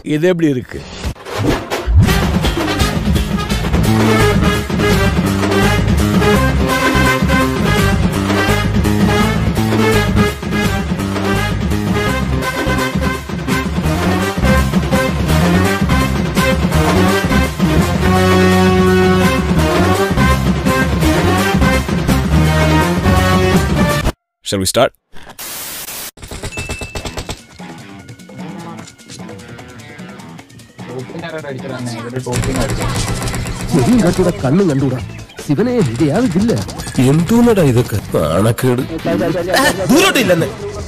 இது எப்படி இருக்கு Shall we start? കണ്ടൂടാ കണ്ണും കണ്ടൂടാ ശിവനെ ഇതയാതില്ല എന്തോന്നടാ ഇതൊക്കെ നാണക്കേട് ദൂരോട്ടില്ലെന്ന്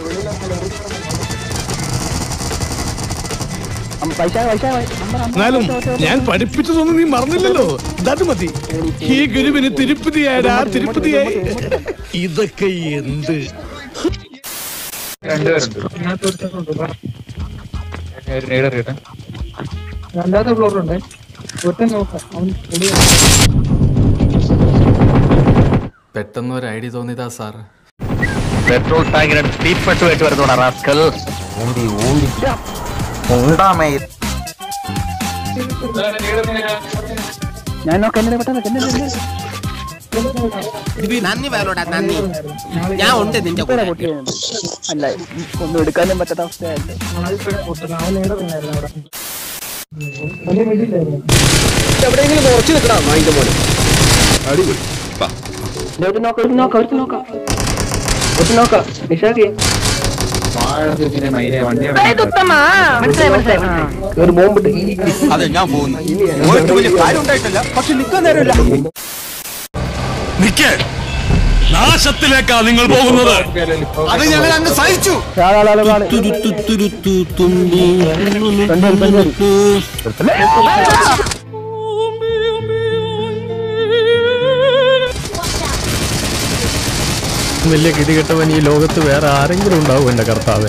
എന്നാലും ഞാൻ പഠിപ്പിച്ചതൊന്നും നീ മറന്നില്ലല്ലോ അത് മതി ഈ ഗുരുവിന് തിരുപ്പതിയായടാ തിരുപ്പതിയായി ഇതൊക്കെ എന്ത് രണ്ടാമത്തെ ഫ്ലോറിലുണ്ട് ഒറ്റ നോക്കാം അവൻ പൊടി പെട്ടെന്ന് ഒരു ഐഡിയ തോന്നിയതാ സാർ പെട്രോൾ ടാങ്കിനടുത്ത് തീപ്പെട്ടുമായിട്ട് വരുന്നോടാ റാസ്കൽ ഉണ്ടാമേ ഞാൻ നോക്കാം എന്നെ പെട്ടെന്ന് എന്നെ നന്ദി വേണോടാ നന്ദി ഞാൻ ഉണ്ട് നിന്റെ കൂടെ അല്ല ഒന്നും എടുക്കാനും പറ്റാത്ത അവസ്ഥയല്ലേ എവിടെയെങ്കിലും കുറച്ച് നിൽക്കടാ നായിന്റെ മോനെ ഒരു നോക്കാം ഒരു നോക്കാം ഒരു നോക്കാം ഒരു നോക്കാം നിഷാക്ക് ഒരു ബോംബിട്ട് അതെ ഞാൻ പോകുന്നു പോയിട്ട് വലിയ കാര്യം ഉണ്ടായിട്ടില്ല പക്ഷെ നിൽക്കാൻ നേരമില്ല നിക്ക് നാശത്തിലേക്കാ നിങ്ങൾ പോകുന്നത് അത് ഞങ്ങൾ അങ്ങ് സഹിച്ചു വലിയ ഗതികെട്ടവൻ ഈ ലോകത്ത് വേറെ ആരെങ്കിലും ഉണ്ടാവും എന്റെ കർത്താവൻ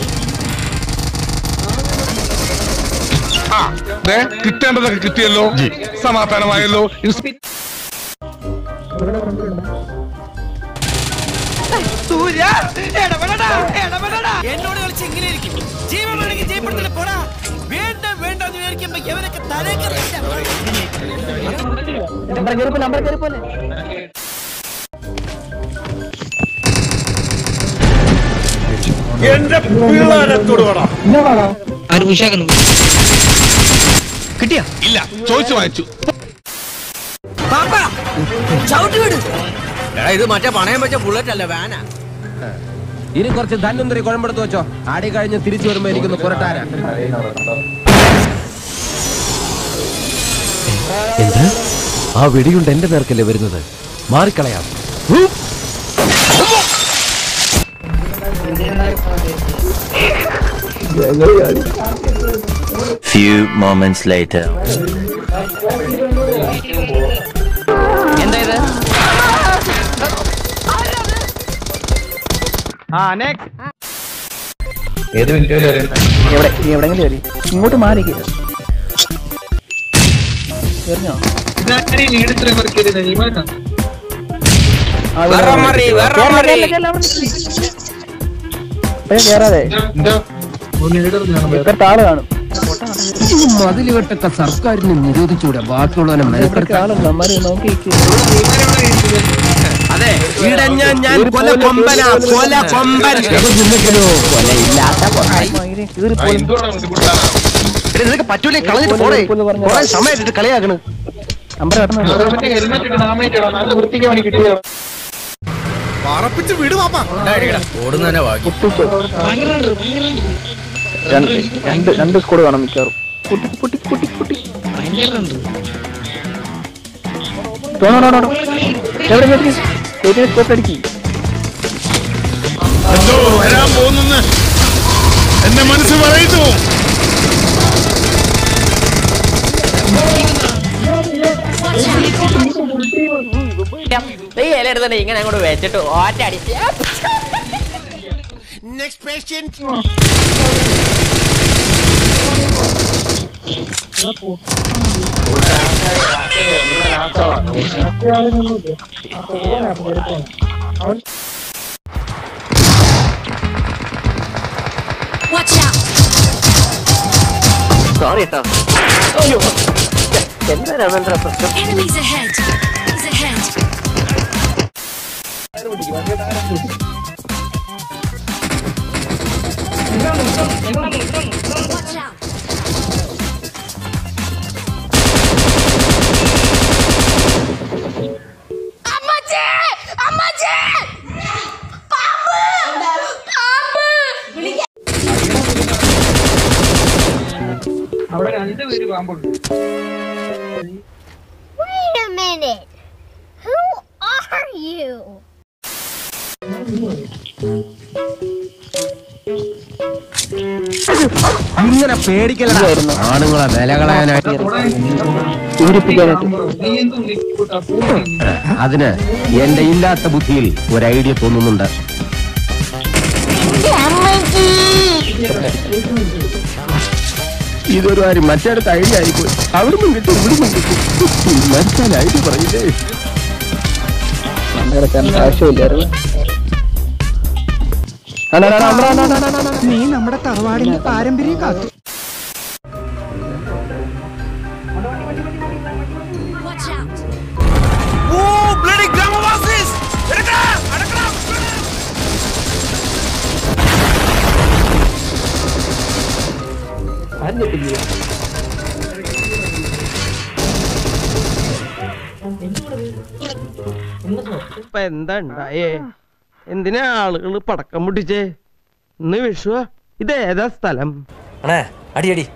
കിട്ടേണ്ടതൊക്കെ കിട്ടിയല്ലോ സമാധാനമായല്ലോ എന്നോട് കളിച്ച് ഇങ്ങനെ ഇരിക്കും ജീവൻ വേണമെങ്കിൽ ജയപ്പെടുത്തിട്ട് പോടാ വേണ്ട വേണ്ട എന്ന് വിചാരിക്കുമ്പോ എവരൊക്കെ തലേ നമ്പർ കയറിപ്പോലെ നമ്പർ കയറിപ്പോലെ എന്റെ പിള്ളേരെ തൊടുവാടാ കിട്ടിയ ഇല്ല ചോദിച്ചു വാങ്ങിച്ചു ചവിട്ടി വിട് ഇത് മറ്റേ പണയം വെച്ച ബുള്ളറ്റ് അല്ല വാനാ ഇനി കുറച്ച് ധന്വന്തരി കുഴമ്പെടുത്ത് വെച്ചോ ആടി കഴിഞ്ഞ് തിരിച്ചു വരുമ്പോ എനിക്കൊന്ന് പുരട്ടാരാ എന്താ ആ വെടിയുണ്ട് എന്റെ നേർക്കല്ലേ വരുന്നത് മാറിക്കളയാം ഫ്യൂ moments later എന്താ ഇത് എവിടെ നീ എവിടെങ്കിലും കയറി ഇങ്ങോട്ട് മാറി എറിഞ്ഞോ ആ, ഇവിടെ കേറല, കേറല, കേറല, അവിടെ നിക്ക്. ഇപ്പഴേ കേറാതെ ഇപ്പഴത്തെ ആള് കാണും മതിൽ വെട്ടൊക്കെ സർക്കാരിന് നിരോധിച്ചൂടെ ബാക്കിയുള്ളവനെ ഇപ്പഴത്തെ ആളുണ്ട് അമ്മാര് നോക്കി നിക്ക്. അതെ ഇടഞ്ഞ ഞാൻ കൊല കൊമ്പനാ കൊല കൊമ്പൻ ഭയങ്കര കീറിപ്പോയി. നിനക്ക് പറ്റൂലേ കളഞ്ഞിട്ട് പോടേ ഇപ്പൊ പറഞ്ഞ കുറെ സമയമായിട്ട് കളിയാക്കണ് നമ്പർ കെട്ടണം പറപ്പിച്ച് വിട് പാപ്പ ഓടുന്നതന്നെ ഭാഗ്യം രണ്ട് രണ്ട് രണ്ട് സ്കോഡ് കാണും മിക്കവാറും കുട്ടി കുട്ടി കുട്ടി കുട്ടി എവിടെ ചേച്ചി സ്കോപ്പ് അടിക്കി എന്തോ വരാൻ പോകുന്നെന്ന് എന്റെ മനസ്സ് പറയുന്നു ഈ ഇല എടുത്തിട്ട് ഇങ്ങനെ അങ്ങോട്ട് വെച്ചിട്ട് ഒറ്റ അടിച്ച് Watch out! സോറി കേട്ടോ അയ്യോ എന്താ രാമേന്ദ്ര പ്രശ്നം Enemies ahead! Enemies ahead! Watch out! Wait a minute. Who are you? ഇങ്ങനെ പേടിക്കലായിരുന്നു ആണുങ്ങളെ വില കളയാനായിട്ട് പീഡിപ്പിക്കാനായിട്ട് അതിന് എന്റെ ഇല്ലാത്ത ബുദ്ധിയിൽ ഒരു ഐഡിയ തോന്നുന്നുണ്ട് ഇതൊരു കാര്യം മറ്റേടത്ത് ഐഡിയ ആയിപ്പോയി അവിടുന്ന് കിട്ടും ഇവിടുന്ന് കിട്ടും മരിച്ചാൽ ഐഡിയ പറയില്ലേ കിടക്കാൻ ആവശ്യമില്ലായിരുന്നു അണ്ണാ, അണ്ണാ, അണ്ണാ, അണ്ണാ, അണ്ണാ, അണ്ണാ, അണ്ണാ. നീ നമ്മുടെ തറവാടിന്റെ പാരമ്പര്യം കാത്തു Watch out! ഓ ബ്ലഡി ഗ്രാമവാസീസ് എടുക്കടാ അടക്കടാ ഇപ്പൊ എന്താ ഉണ്ടായേ എന്തിനാ ആളുകൾ പടക്കം പൊട്ടിച്ചേ ഇന്ന് വിഷുവാ ഇത് ഏതാ സ്ഥലം അണേ അടി അടി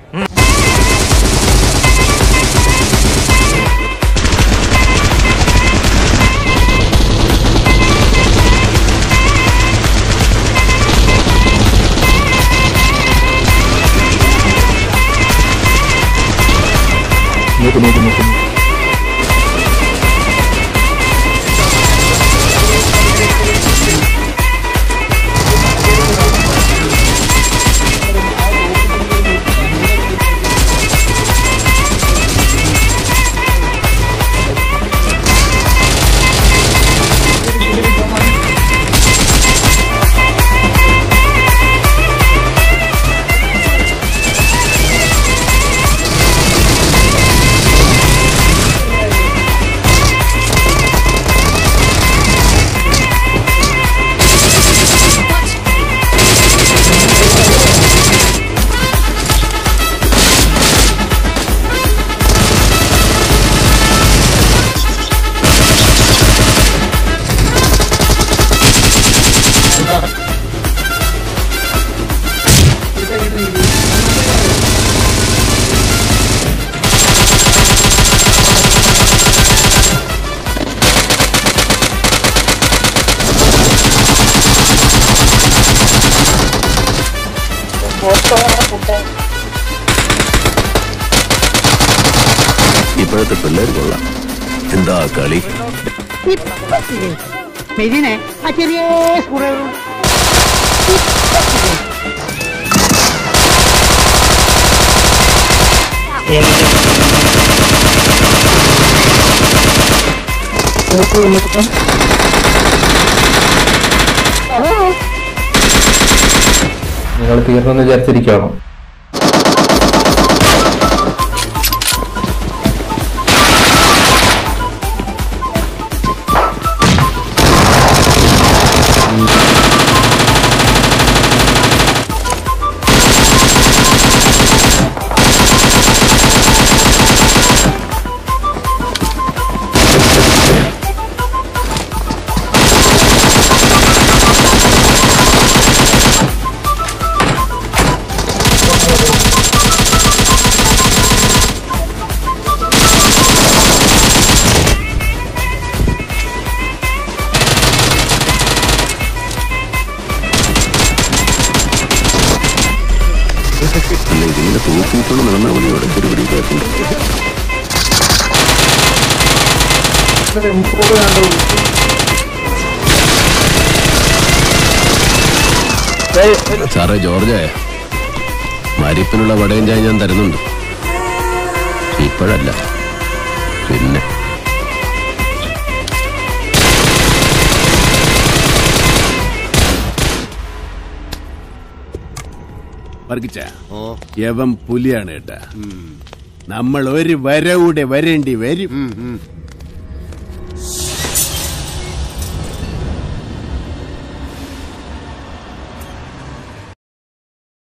ഇപ്പോഴത്തെ പിള്ളേർ കൊള്ളാം എന്താ കളി മെരിനെ ആ ചെറിയ സ്കൂളുകൾ നിങ്ങൾ തീർന്നെന്ന് വിചാരിച്ചിരിക്കുകയാണോ ഇങ്ങനെ തൂക്കിയിട്ടുള്ള നടന്നാൽ മതി ഇവിടെ ഒരു പിടിക്കാറുണ്ട് സാറേ ജോർജ് മരിപ്പിനുള്ള വടയും ചായ ഞാൻ തരുന്നുണ്ട് ഇപ്പോഴല്ല പിന്നെ വർഗിച്ച യവൻ പുലിയാണ് കേട്ടാ നമ്മൾ ഒരു വരവൂടെ വരേണ്ടി വരും